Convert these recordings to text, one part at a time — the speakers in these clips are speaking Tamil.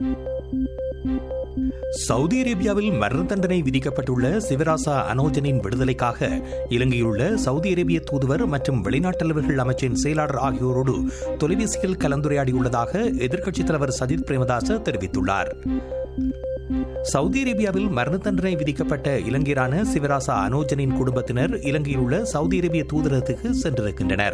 சவுதி அரேபியாவில் மரண தண்டனை விதிக்கப்பட்டுள்ள சிவராசா அனோஜனின் விடுதலைக்காக இலங்கையிலுள்ள சவுதி அரேபிய தூதுவர் மற்றும் வெளிநாட்டலுவல்கள் அமைச்சின் செயலாளர் ஆகியோரோடு தொலைபேசியில் கலந்துரையாடியுள்ளதாக எதிர்க்கட்சித் தலைவர் சஜித் பிரேமதாச தெரிவித்துள்ளார் சவுதி அரேபியாவில் மரண தண்டனை விதிக்கப்பட்ட இலங்கையரான சிவராசா அனோஜனின் குடும்பத்தினர் இலங்கையில் உள்ள சவுதி அரேபிய தூதரகத்துக்கு சென்றிருக்கின்றனர்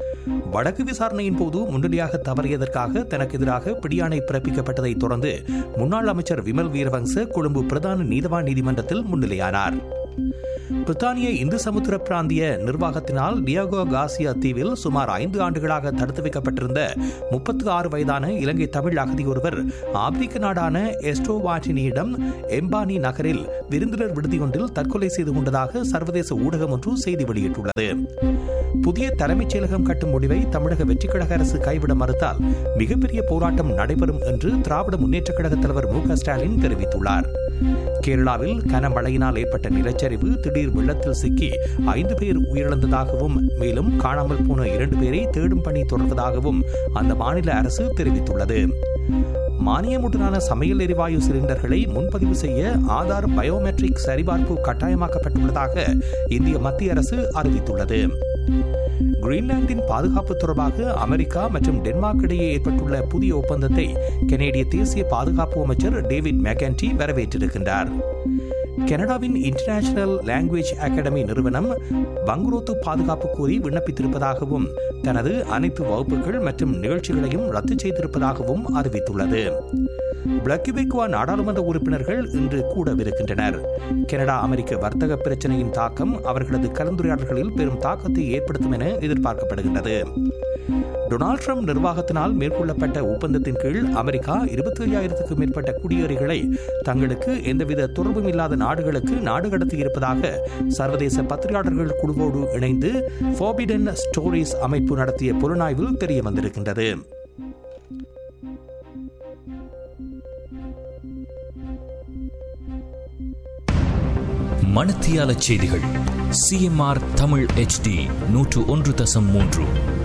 வழக்கு விசாரணையின் போது முன்னணியாக தவறியதற்காக தனக்கு எதிராக பிடியாணை பிறப்பிக்கப்பட்டதைத் தொடர்ந்து முன்னாள் அமைச்சர் விமல் வீரவங்ச கொழும்பு பிரதான நீதவான் நீதிமன்றத்தில் முன்னிலையானார் பிரித்தானிய இந்து சமுத்திர பிராந்திய நிர்வாகத்தினால் டியாகோ காசியா தீவில் சுமார் ஐந்து ஆண்டுகளாக தடுத்து வைக்கப்பட்டிருந்த முப்பத்தி ஆறு வயதான இலங்கை தமிழ் அகதி ஒருவர் ஆப்பிரிக்க நாடான எஸ்டோவாட்டினியிடம் எம்பானி நகரில் விருந்தினர் விடுதியொன்றில் தற்கொலை செய்து கொண்டதாக சர்வதேச ஊடகம் ஒன்று செய்தி வெளியிட்டுள்ளது புதிய தலைமைச் செயலகம் கட்டும் முடிவை தமிழக வெற்றிக் கழக அரசு கைவிட மறுத்தால் மிகப்பெரிய போராட்டம் நடைபெறும் என்று திராவிட முன்னேற்றக் கழக தலைவர் மு க ஸ்டாலின் தெரிவித்துள்ளார் கேரளாவில் கனமழையினால் ஏற்பட்ட நிலச்சரிவு திடீர் வெள்ளத்தில் சிக்கி ஐந்து பேர் உயிரிழந்ததாகவும் மேலும் காணாமல் போன இரண்டு பேரை தேடும் பணி தொடர்வதாகவும் அந்த மாநில அரசு தெரிவித்துள்ளது மானியமுடனான சமையல் எரிவாயு சிலிண்டர்களை முன்பதிவு செய்ய ஆதார் பயோமெட்ரிக் சரிபார்ப்பு கட்டாயமாக்கப்பட்டுள்ளதாக இந்திய மத்திய அரசு அறிவித்துள்ளது கிரீன்லாந்தின் பாதுகாப்பு தொடர்பாக அமெரிக்கா மற்றும் டென்மார்க் இடையே ஏற்பட்டுள்ள புதிய ஒப்பந்தத்தை கனேடிய தேசிய பாதுகாப்பு அமைச்சர் டேவிட் மெக்கன்டி வரவேற்றிருக்கின்றார் கனடாவின் இன்டர்நேஷனல் லாங்குவேஜ் அகாடமி நிறுவனம் பங்குரோத்து பாதுகாப்பு கோரி விண்ணப்பித்திருப்பதாகவும் தனது அனைத்து வகுப்புகள் மற்றும் நிகழ்ச்சிகளையும் ரத்து செய்திருப்பதாகவும் அறிவித்துள்ளது பிளக்கிபெக்குவா நாடாளுமன்ற உறுப்பினர்கள் இன்று கூடவிருக்கின்றனர் கனடா அமெரிக்க வர்த்தக பிரச்சனையின் தாக்கம் அவர்களது கலந்துரையாடல்களில் பெரும் தாக்கத்தை ஏற்படுத்தும் என எதிர்பார்க்கப்படுகின்றது டொனால்ட் ட்ரம்ப் நிர்வாகத்தினால் மேற்கொள்ளப்பட்ட ஒப்பந்தத்தின் கீழ் அமெரிக்கா இருபத்தி ஐயாயிரத்துக்கும் மேற்பட்ட குடியேறிகளை தங்களுக்கு எந்தவித தொடர்பும் இல்லாத நாடுகளுக்கு நாடு கடத்தி இருப்பதாக சர்வதேச பத்திரிகையாளர்கள் குழுவோடு இணைந்து ஃபோபிடன் ஸ்டோரிஸ் அமைப்பு நடத்திய புலனாய்வில் தெரிய வந்திருக்கின்றது மணத்தியால செய்திகள் சிஎம்ஆர் தமிழ் ஹெச்டி நூற்று ஒன்று தசம் மூன்று